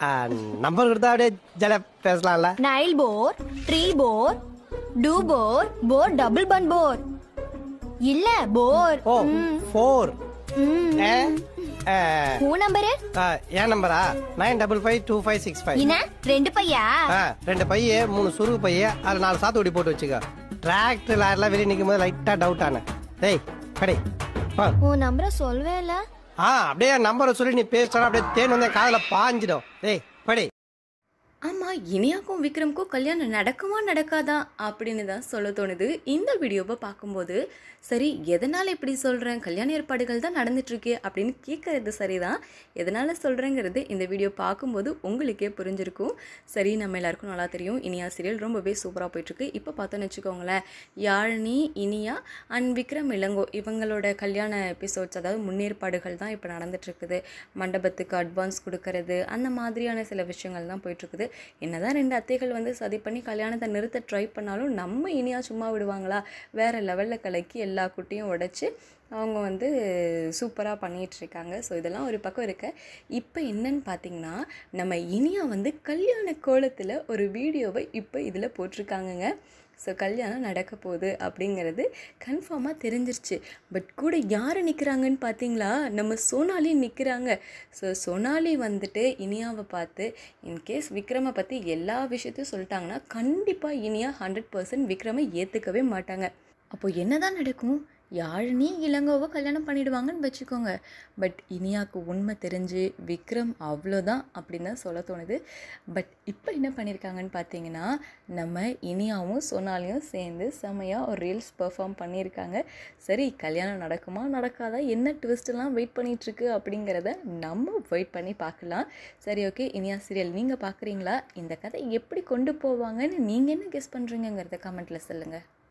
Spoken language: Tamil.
நம்பர் கொடுத்தா அப்படியே ஜல பேசலாம்ல nine four three four two four four double one four இல்ல போர் ஓ ஃபோர் உன் நம்பரு என் நம்பரா nine double five two five six five என்ன ரெண்டு பையா ரெண்டு பைய மூணு சுருகு பைய அதுல நாலு சாத்துக்குடி போட்டு வச்சுக்கோ டிராக்டர் லாரிலாம் வெளியே நிற்கும் போது லைட்டா டவுட் ஆனேன் டேய் கடை வா உன் நம்பரை சொல்லவே இல்ல ஆ அப்படியே நம்பரை சொல்லி நீ பேசினா அப்படியே தேன் வந்து காதுல பாஞ்சிடும் டேய் படி ஆமாம் இனியாக்கும் விக்ரம்க்கும் கல்யாணம் நடக்குமா நடக்காதா அப்படின்னு தான் சொல்ல தோணுது இந்த வீடியோவை பார்க்கும்போது சரி எதனால் இப்படி சொல்கிறேன் கல்யாண ஏற்பாடுகள் தான் நடந்துட்டுருக்கு அப்படின்னு கேட்குறது சரிதான் எதனால் சொல்கிறேங்கிறது இந்த வீடியோ பார்க்கும்போது உங்களுக்கே புரிஞ்சிருக்கும் சரி நம்ம எல்லாருக்கும் நல்லா தெரியும் இனியா சீரியல் ரொம்பவே சூப்பராக போயிட்டுருக்கு இப்போ பார்த்தோன்னு வச்சுக்கோங்களேன் யாழினி இனியா அண்ட் விக்ரம் இளங்கோ இவங்களோட கல்யாண எபிசோட்ஸ் அதாவது முன்னேற்பாடுகள் தான் இப்போ நடந்துட்டுருக்குது மண்டபத்துக்கு அட்வான்ஸ் கொடுக்கறது அந்த மாதிரியான சில விஷயங்கள் தான் போயிட்டுருக்குது என்னதான் ரெண்டு அத்தைகள் வந்து சதி பண்ணி கல்யாணத்தை நிறுத்த ட்ரை பண்ணாலும் நம்ம இனியா சும்மா விடுவாங்களா வேறு லெவலில் கலக்கி எல்லா குட்டியும் உடைச்சி அவங்க வந்து சூப்பராக பண்ணிகிட்ருக்காங்க ஸோ இதெல்லாம் ஒரு பக்கம் இருக்க இப்போ என்னன்னு பார்த்தீங்கன்னா நம்ம இனியா வந்து கல்யாண கோலத்தில் ஒரு வீடியோவை இப்போ இதில் போட்டிருக்காங்கங்க ஸோ கல்யாணம் நடக்க போகுது அப்படிங்கிறது கன்ஃபார்மாக தெரிஞ்சிருச்சு பட் கூட யார் நிற்கிறாங்கன்னு பார்த்தீங்களா நம்ம சோனாலி நிற்கிறாங்க ஸோ சோனாலி வந்துட்டு இனியாவை பார்த்து இன்கேஸ் விக்ரமை பற்றி எல்லா விஷயத்தையும் சொல்லிட்டாங்கன்னா கண்டிப்பாக இனியா ஹண்ட்ரட் பர்சன்ட் விக்ரமை ஏற்றுக்கவே மாட்டாங்க அப்போது என்ன தான் நடக்கும் யாழினி இளங்கோவை கல்யாணம் பண்ணிடுவாங்கன்னு வச்சுக்கோங்க பட் இனியாவுக்கு உண்மை தெரிஞ்சு விக்ரம் அவ்வளோதான் அப்படின்னு தான் சொல்ல தோணுது பட் இப்போ என்ன பண்ணியிருக்காங்கன்னு பார்த்தீங்கன்னா நம்ம இனியாவும் சோனாலியும் சேர்ந்து செமையாக ஒரு ரீல்ஸ் பெர்ஃபார்ம் பண்ணியிருக்காங்க சரி கல்யாணம் நடக்குமா நடக்காதா என்ன ட்விஸ்ட்லாம் வெயிட் பண்ணிகிட்ருக்கு அப்படிங்கிறத நம்ம வெயிட் பண்ணி பார்க்கலாம் சரி ஓகே இனியா சீரியல் நீங்கள் பார்க்குறீங்களா இந்த கதை எப்படி கொண்டு போவாங்கன்னு நீங்கள் என்ன கெஸ் பண்ணுறீங்கிறத கமெண்ட்டில் சொல்லுங்கள்